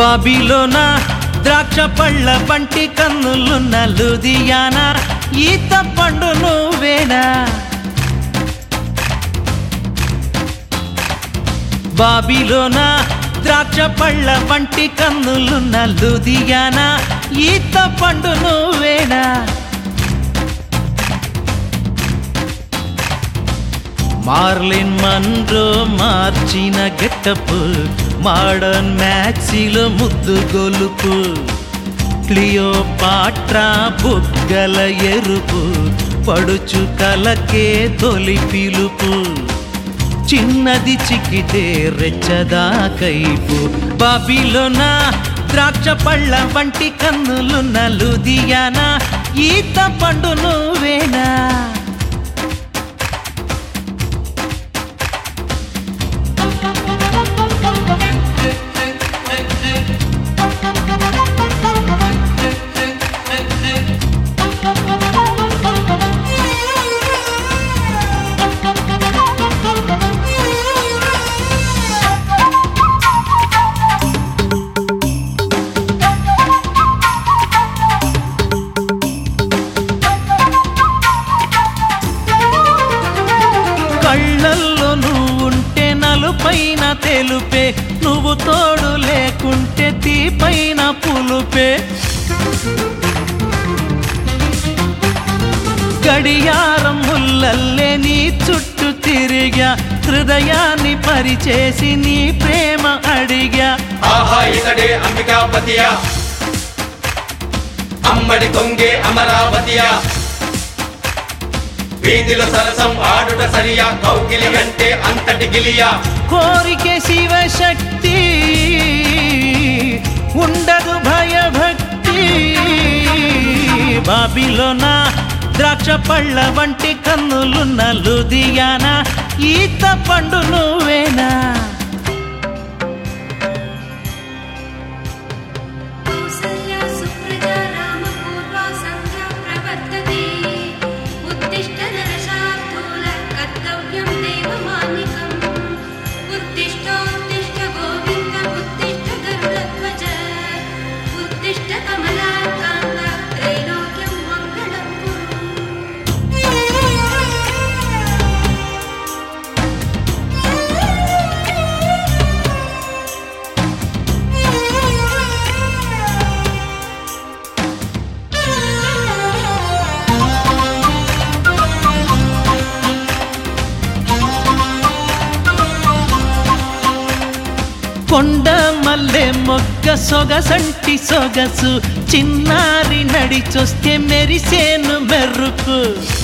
బాబిలోన ద్రాక్ష పళ్ళ వంటి కన్నులున్న లుదియానా ఈత పండు నువ్వేనా బాబిలోన ద్రాక్ష పళ్ళ వంటి కన్నులున్న లుదియానా ఈత పండు నువ్వేనా మార్లిన్ మన్రో మార్చిన గెట్టపు మోడర్న్ మ్యాక్సీలో ముద్దు గొలుపు క్లియో పాట్రా బుగ్గల ఎరుపు పడుచు కలకే తొలి పిలుపు చిన్నది చిక్కితే రెచ్చదా కైపు బాబిలోన ద్రాక్ష పళ్ళ వంటి కన్నులున్న లుదియానా ఈత పండు నువ్వేనా కళ్ళల్లో నువ్వుంటే నలుపైన తెలుపే నువ్వు తోడు లేకుంటే తీపైన పులుపే గడియారం ముల్లల్లే నీ చుట్టూ తిరిగా హృదయాన్ని పరిచేసి నీ ప్రేమ అడిగా ఆహా ఇతడే అంబికాపతియా అమ్మడి కొంగే అమరావతియా వీధిలో సరసం ఆడుట సరియా కౌగిలి అంటే అంతటి గిలియా కోరికే శివశక్తి ఉండదు భయభక్తి బాబిలోన ద్రాక్ష పళ్ళ వంటి కన్నులున్న లుదియానా ఈత పండు నువ్వేనా कौसल्या सुप्रजा रामपूर्वा सन्ध्या प्रवर्तते उत्तिष्ठ नरशार्दूल कर्तव्यं देवमानिकम् उत्तिष्ठोत्तिष्ठ गोविन्द उत्तिष्ठ गरुडध्वज उत्तिष्ठ कमलाकान्त त्रैलोक्यं मङ्गलं కొండ మల్లె మొగ్గ సొగసంటి సొగసు చిన్నారి నడిచొస్తే మెరిసేను మెరుపు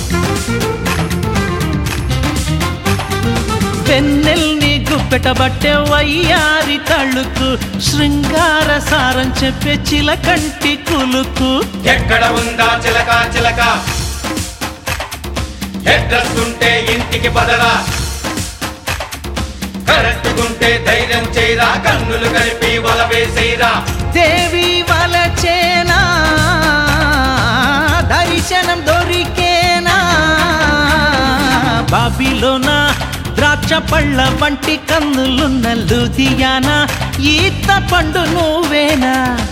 పెన్నెల్ని గుప్పెటబట్టే వయ్యారి తళుకు శృంగార సారం చెప్పే చిలకంటి కులుకు ఎక్కడ ఉందా చిలక చిలక అడ్రస్ ఉంటే ఇంటికి పదరా కరెక్టుకుంటే ధైర్యం చేయరా కన్నులు కలిపి వల వేసేరా దేవి వలచేనా దర్శనం దొరికేనా బాబిలోన ద్రాక్ష పళ్ళ వంటి కన్నులున్న లుధియానా ఈత పండు నువ్వేనా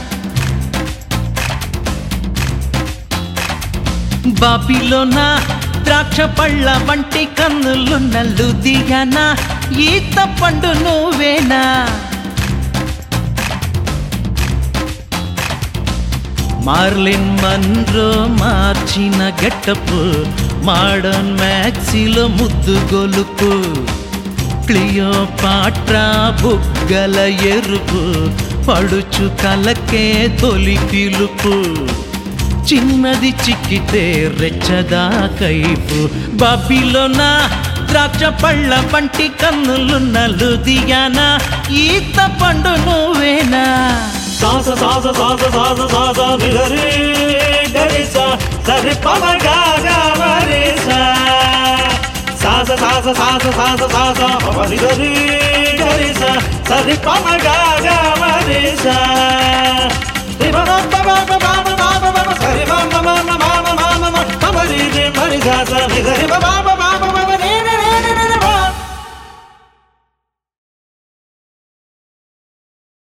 బాబిలోన ద్రాక్ష పళ్ళ వంటి కన్నులున్న లుధియానా ఈత పండు నువ్వేనా మార్లిన్ మన్రో మార్చిన గెట్టపు మోడర్న్ మ్యాక్సీలో ముద్దు గొలుపు క్లియో పాట్రా బుగ్గల ఎరుపు పడుచు కలకే తొలి పిలుపు చిన్నది చిక్కితే రెచ్చదా కైపు బాబిలోన ద్రాక్ష పళ్ళ పంటి కన్నులున్న లుదియానా ఈత పండు నువ్వేనా సాస సాస సాస సాస సాస నిగరి గరిస సరి పమ గాగా వరిస సాస సాస సాస సాస సాస పమ నిగరి గరిస సరి పమ గాగా వరిస సరి పమ పమ పమ పమ పమ సరి పమ పమ పమ పమ పమ రి రి మరి సాస నిగరి పమ